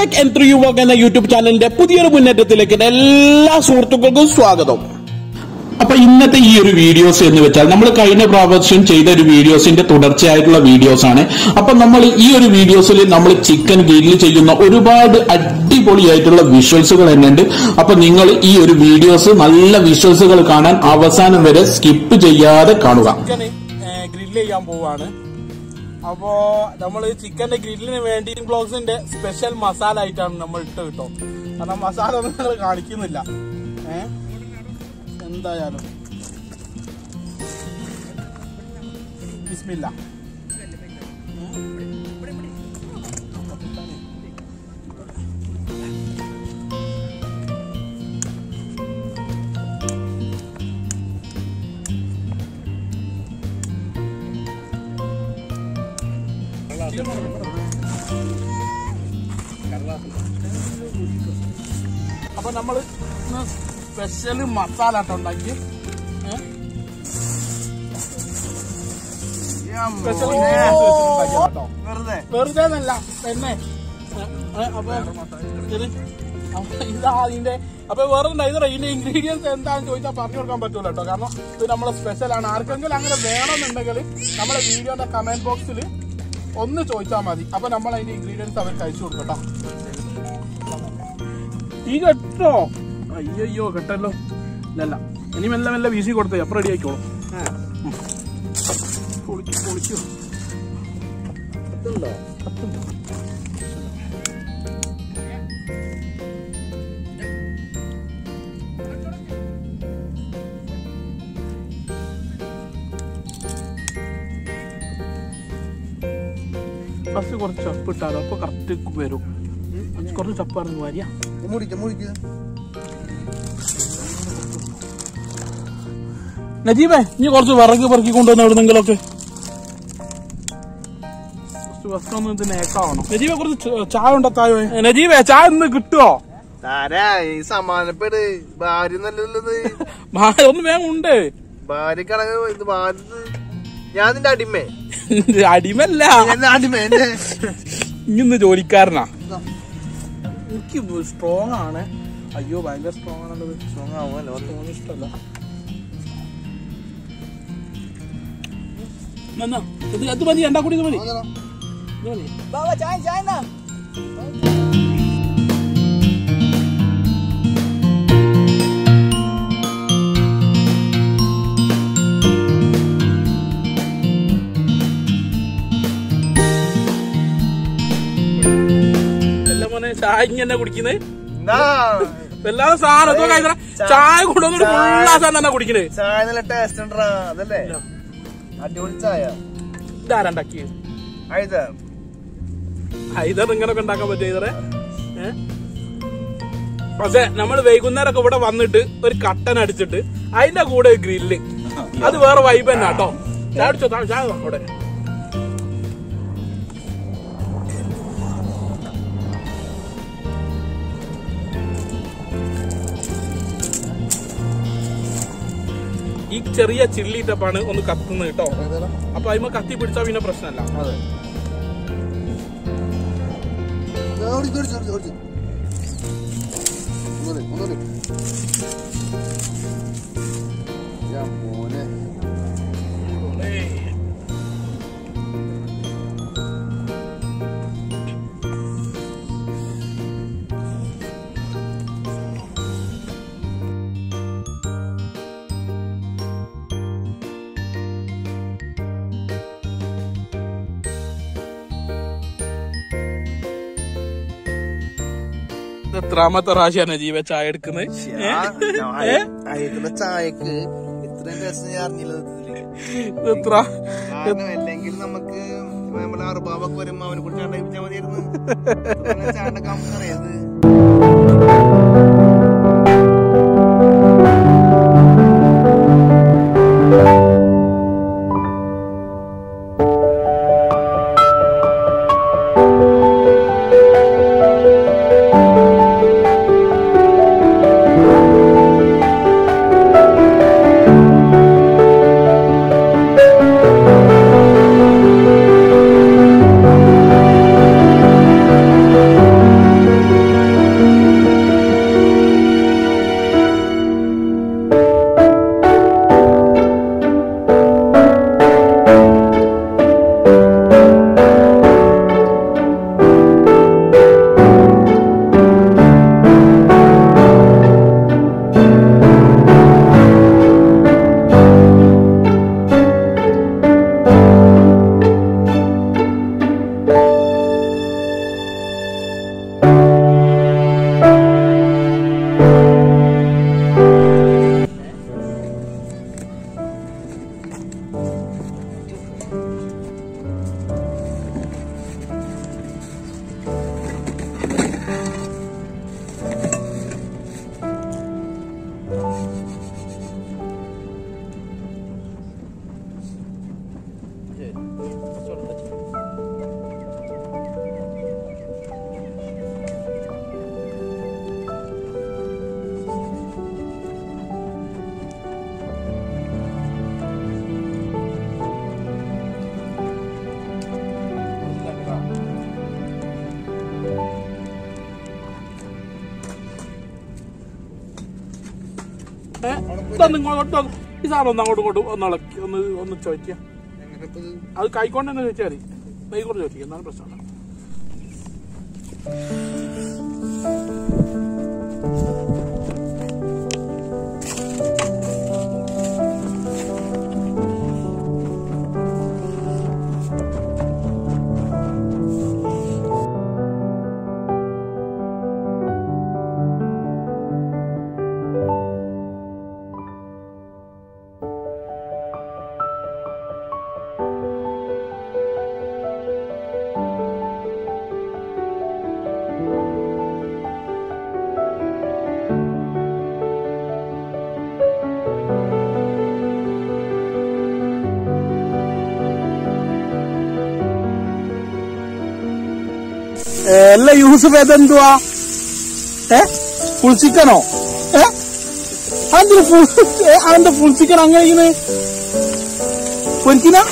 Tech N three യുവക് എന്ന YouTube ചാനലിന്റെ പുതിയൊരു മുന്നേറ്റത്തിലേക്ക് എൻ്റെ എല്ലാ സുഹൃത്തുക്കൾക്കും സ്വാഗതം അപ്പൊ ഇന്നത്തെ ഈ ഒരു വീഡിയോസ് എന്ന് വെച്ചാൽ നമ്മൾ കഴിഞ്ഞ പ്രാവശ്യം ചെയ്ത ഒരു വീഡിയോസിന്റെ തുടർച്ചയായിട്ടുള്ള വീഡിയോസ് ആണ് അപ്പൊ നമ്മൾ ഈ ഒരു വീഡിയോസിൽ നമ്മൾ ചിക്കൻ ഗ്രില്ല് ചെയ്യുന്ന ഒരുപാട് അടിപൊളിയായിട്ടുള്ള വിഷ്വൽസുകൾ തന്നെ ഉണ്ട് അപ്പൊ നിങ്ങൾ ഈ ഒരു വീഡിയോസ് നല്ല വിഷ്വൽസുകൾ കാണാൻ അവസാനം വരെ സ്കിപ്പ് ചെയ്യാതെ കാണുക ചിക്കൻ ഗ്രില്ല് ചെയ്യാൻ പോവാണ് അപ്പോ നമ്മൾ ചിക്കന്റെ ഗ്രില്ലിന് വേണ്ടി ബ്ലോഗ്സിന്റെ സ്പെഷ്യൽ മസാല ആയിട്ടാണ് നമ്മൾ ഇട്ട് കിട്ടോ കാരണം മസാല ഒന്നും ഞങ്ങൾ കാണിക്കുന്നില്ല ഏ എന്തായാലും ബിസ്മില്ല അപ്പൊ നമ്മള് സ്പെഷ്യൽ മസാല ആട്ടോ ഉണ്ടാക്കി സ്പെഷ്യൽ വെറുതെ വെറുതെ എന്നല്ല തന്നെ ഏ, അപ്പൊ ഇത് അപ്പൊ ഇതാ അതിന്റെ അപ്പൊ വേറെ ഉണ്ട് ഇതിന്റെ ഇതിന്റെ ഇൻഗ്രീഡിയൻസ് എന്താണെന്ന് ചോദിച്ചാൽ പറഞ്ഞു കൊടുക്കാൻ പറ്റൂല കേട്ടോ കാരണം ഇത് നമ്മളെ സ്പെഷ്യൽ ആണ് ആർക്കെങ്കിലും അങ്ങനെ വേണമെന്നുണ്ടെങ്കിൽ നമ്മളെ വീഡിയോന്റെ കമന്റ് ബോക്സിൽ ഒന്ന് ചോദിച്ചാൽ മതി അപ്പൊ നമ്മൾ അതിന്റെ ഇൻഗ്രീഡിയൻസ് അവർക്ക് അയച്ചു കൊടുക്കട്ടോ ഈ കെട്ടോ അയ്യോ കെട്ടല്ലോ ഇല്ലല്ല ഇനി മെല്ലെ മെല്ലെ വീശി കൊടുത്തേ അപ്പൊ റെഡി ആയിക്കോളും ഉം. പൊളിക്കൂ പൊളിക്കൂ കത്തുണ്ടോ ഫസ്റ്റ് കുറച്ച് ചപ്പ് ഇട്ടാലോ അപ്പൊ കറക്റ്റ് വരും ഉം. കുറച്ച് ചപ്പായിരുന്നു വാരിയ മുടിക്ക് മുടിക്ക് നജീബേ ഇനി കുറച്ച് വിറക് പെറുക്കി കൊണ്ടുവന്ന എവിടെന്നെങ്കിലൊക്കെ കുറച്ച് ഭക്ഷണം ഇത് നേക്കാവണം നജീബെ കുറച്ച് ച- ചായ ഉണ്ടത്തായോ നജീബേ ചായ ഇന്ന് കിട്ടുവോ താരാ ഈ സമാനപ്പെട് ഭാര്യ നല്ലത് ഭാ- ഒന്ന് വേഗം ഉണ്ട് ഭാര്യ കണക്ക് ഇത് ഭാര്യ ഞാൻ നിന്റെ അടിമേ അടിമല്ല ഞാൻ അടിമേ എന്റെ ഇന്ന് ജോലിക്കാരനാ എനിക്ക് സ്ട്രോങ് ആണ് അയ്യോ ഭയങ്കര സ്ട്രോങ് ആണത് സ്ട്രോങ് ആവുമല്ലോ സ്ട്രോങ് ഇഷ്ടമല്ല എന്നാ, ഇത് അത് മതി രണ്ടാ കൂടി ഇത് മതി ഇത് മതി എല്ലാം മോനെ ചായ ഇങ്ങനെ കുടിക്കുന്നത് എന്താ വല്ലാതെ സാധനം എന്തോ കഴിക്കണ ചായ കൊണ്ടുവന്നിട്ട് ഫുള്ളാ സാധനം തന്നെ കുടിക്കുന്നത് ചായ നല്ല ടേസ്റ്റ് ഉണ്ടാ അതല്ലേ അടിപൊളി ചായ ഇതാരണ്ടാക്കി ആയത് ഹൈദർ ഇങ്ങനൊക്കെ ഉണ്ടാക്കാൻ പറ്റും ഹൈദറെ ഏ? പക്ഷെ നമ്മൾ വൈകുന്നേരം ഒക്കെ ഇവിടെ വന്നിട്ട് ഒരു കട്ടൻ അടിച്ചിട്ട് അതിന്റെ കൂടെ ഒരു ഗ്രില്ല് അത് വേറെ വൈബ് തന്നെ കേട്ടോ ചായ അടിച്ചോ താ- ചായ താ അവിടെ ഈ ചെറിയ ചില്ലി ടപ്പാണ് ഒന്ന് കത്തുന്നത് കേട്ടോ അപ്പൊ അതിമ കത്തി പിടിച്ചാ പിന്നെ പ്രശ്നമല്ല അതെ മോനെ ഇത് എത്രാമത്തെ പ്രാവശ്യമാണ് ജീവ ചായ എടുക്കുന്നത് ഏ? ഏ? അയക്കുന്ന ചായക്ക് ഇത്രയും രസം ഞാൻ അറിഞ്ഞില്ല സത്യത്തില്. ഇത് എത്ര കാരണം അല്ലെങ്കിൽ നമുക്ക് നമ്മളെ അറുപാവൊക്കെ വരുമ്പോ അവനെ കുറിച്ച് ചാണ്ടാ മതിയായിരുന്നു ചാണ്ടക്കാൻ അറിയാത് ആ ഏ? ഇതൊന്ന് ഇങ്ങോട്ട് വന്ന് ഈ സാധനം ഒന്ന് അങ്ങോട്ട് ഇങ്ങോട്ട് ഒന്ന് ഇളക്കി ഒന്ന് ഒന്ന് ചോദിക്കുക എങ്ങനെ ഇപ്പൊ ഇത് അത് കൈക്കൊണ്ട് തന്നെ ചോദിച്ചാൽ മതി കൈക്കൊണ്ട് ചോദിക്കുക എന്നാലും പ്രശ്നമല്ല അല്ല യൂസഫ് ഏതെന്തുവാ ഏ ഫുൾ ചിക്കനോ ഏ അതിന് ഫുൾ അതിന്റെ ഫുൾ ചിക്കൻ അങ്ങനെ ഇങ്ങനെ പൊരിക്കിന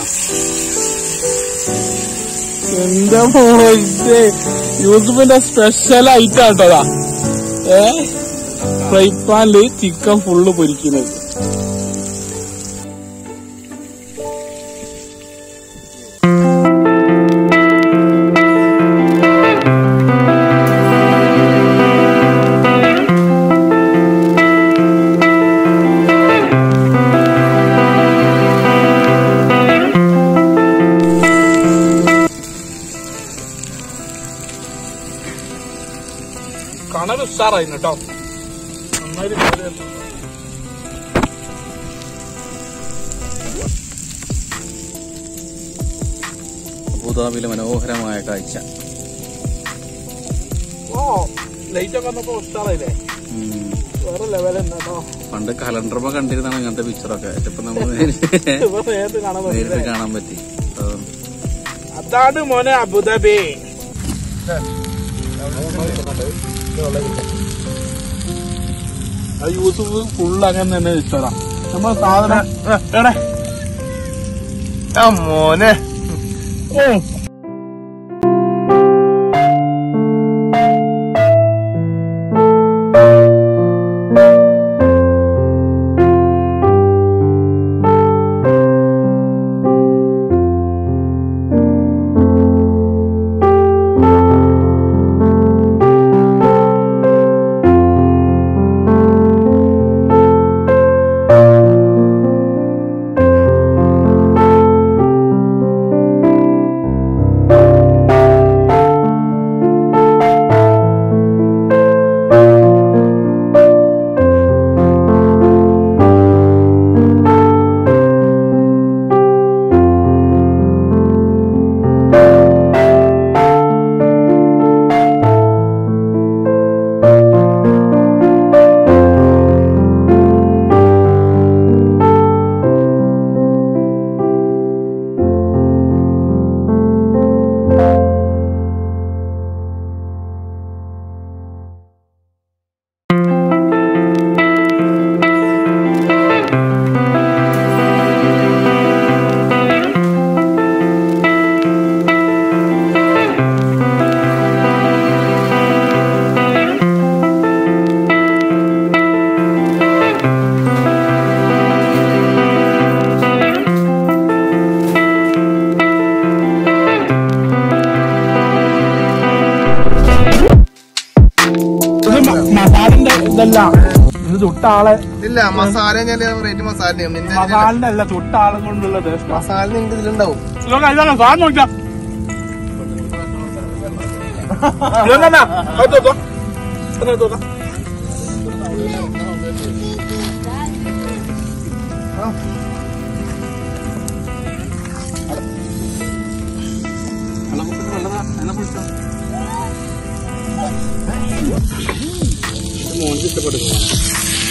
എന്താ മോളെ ഇത് യൂസഫിന്റെ സ്പെഷ്യൽ ഐറ്റം ആട്ടോതാ ഏ ഫ്രൈ പാനില് ചിക്കൻ ഫുള്ള് പൊരിക്കുന്നത് കണൽ ഉഷാറായിരുന്നു കേട്ടോ നന്നായിട്ട് കയറി അബുദാബിയിലെ മനോഹരമായ കാഴ്ച ഓ ലൈറ്റ് ഒക്കെ വന്നപ്പോ ഉഷാറായില്ലേ ഉം. വേറെ ലെവൽ തന്നെ കേട്ടോ പണ്ട് കലണ്ടർമ കണ്ടിരുന്നാണ് അങ്ങനത്തെ പിക്ചറൊക്കെ ഇതിപ്പോ നമ്മൾ ഇപ്പൊ നേരത്തെ കാണാൻ നേരിട്ട് പറ്റില്ലേ കാണാൻ പറ്റി അപ്പൊ അതാണ് മോനെ അബുദാബി അത് യൂസുഫ് ഫുള്ള് അങ്ങനെ തന്നെ ഇഷ്ടടാ നമ്മളെ സാധനം ഏ, എടെ ആ മോനെ ഓ ഇത് മ- മസാലിന്റെ ഇതല്ല ഇത് ചുട്ട ആളെ ഇല്ല മസാല ഞാൻ റേറ്റ് മസാല നിന്റെ മസാലിന്റെ അല്ല ചുട്ട ആളെ കൊണ്ടുള്ള ടേസ്റ്റ് മസാല നിന്റെ ഇതിലുണ്ടാവും ഇതാണ് സാധനം നോക്കാം ഇതെന്നാ അത് നോക്കാം അത് നോക്കാം മോനിക്ക് ഇഷ്ടപ്പെട്ടു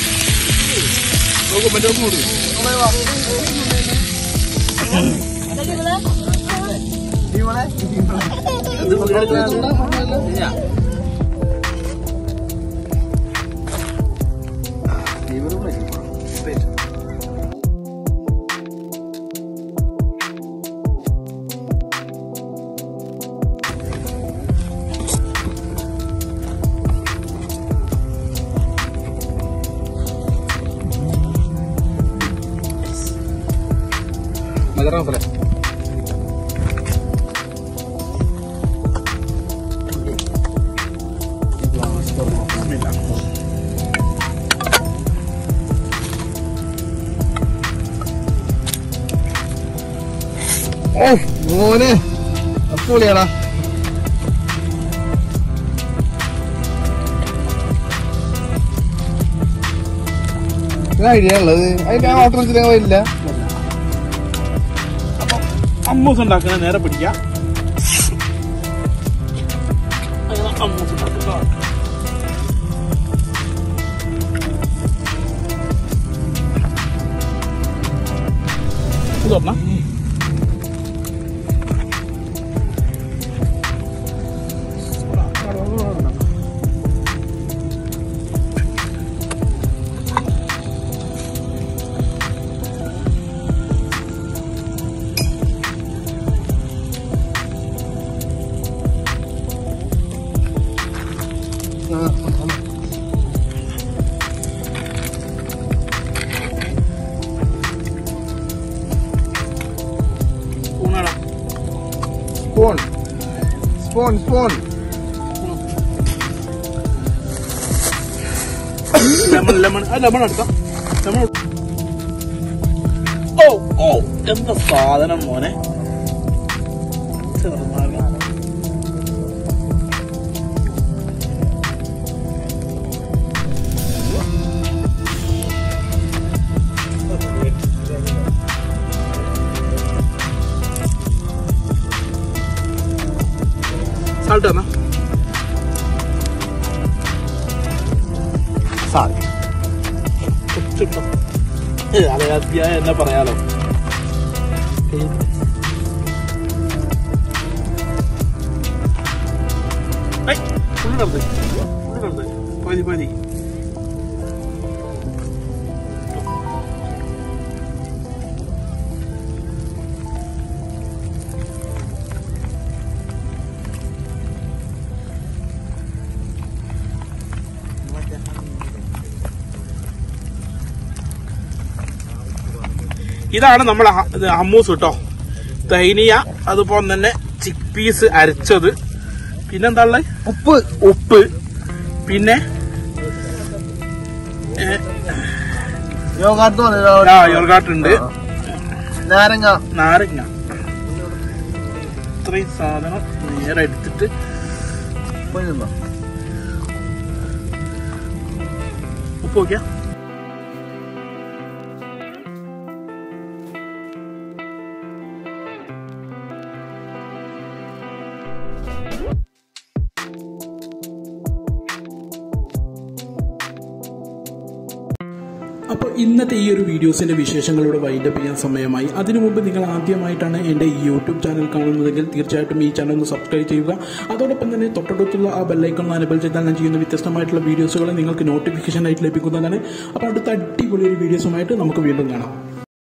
നോക്കും മറ്റേ നോക്കും മകരം പോലെ ഓ മോനെ അപ്പോളിയാടാ ഐഡിയ ഉള്ളത് അതിന്റെ വാട്ടർ വെച്ചിട്ട് വരില്ല അമ്മൂസ് ഉണ്ടാക്കുന്ന നേരെ പിടിക്കാം അങ്ങനെ അമ്മൂസ് ഉണ്ടാക്കുക ഇത് തുറന്നാ സ്പൂണാടാ spoon spoon spoon lemon lemon ആ ലെമൺ എടുക്കാം ലെമൺ ഓ ഓ എന്താ സാധനം മോനെ ചെറുനാരങ്ങ സാൾട്ട് എന്നാ സാധനം ചുട്ടോ അറിയാത്തിയ എന്നെ പറയാലോ ഏയ്, full ഇടരുത്. full ഇടരുത്. പകുതി പകുതി ഇതാണ് നമ്മളെ ഹ- ഇത് ഹമ്മൂസ് കേട്ടോ തൈനിയ അതുപോലെ തന്നെ ചിക്ക് പീസ് അരച്ചത് പിന്നെന്താ ഉള്ളത് ഉപ്പ് ഉപ്പ് പിന്നെ ഏ, യോഗാർത്ത് ആ യോഗാട്ട് ഉണ്ട് നാരങ്ങ നാരങ്ങ ഇത്രയും സാധനം നേരെ എടുത്തിട്ട് പോയി നിന്നോ ഉപ്പ് നോക്കിയാ അപ്പോൾ ഇന്നത്തെ ഈ ഒരു വീഡിയോസിന്റെ വിശേഷങ്ങളോട് വൈൻഡപ്പ് ചെയ്യാൻ സമയമായി അതിനു മുമ്പ് നിങ്ങൾ ആദ്യമായിട്ടാണ് എൻ്റെ ഈ യൂട്യൂബ് ചാനൽ കാണുന്നതെങ്കിൽ തീർച്ചയായിട്ടും ഈ ചാനൽ ഒന്ന് സബ്സ്ക്രൈബ് ചെയ്യുക അതോടൊപ്പം തന്നെ തൊട്ടടുത്തുള്ള ആ ബെല്ലൈക്കൺ അനബിൾ ചെയ്താൽ ഞാൻ ചെയ്യുന്ന വ്യത്യസ്തമായിട്ടുള്ള വീഡിയോസുകൾ നിങ്ങൾക്ക് നോട്ടിഫിക്കേഷൻ ആയിട്ട് ലഭിക്കുന്നതാണ് അപ്പോൾ അടുത്ത അടിപൊളി ഒരു വീഡിയോസുമായിട്ട് നമുക്ക് വീണ്ടും കാണാം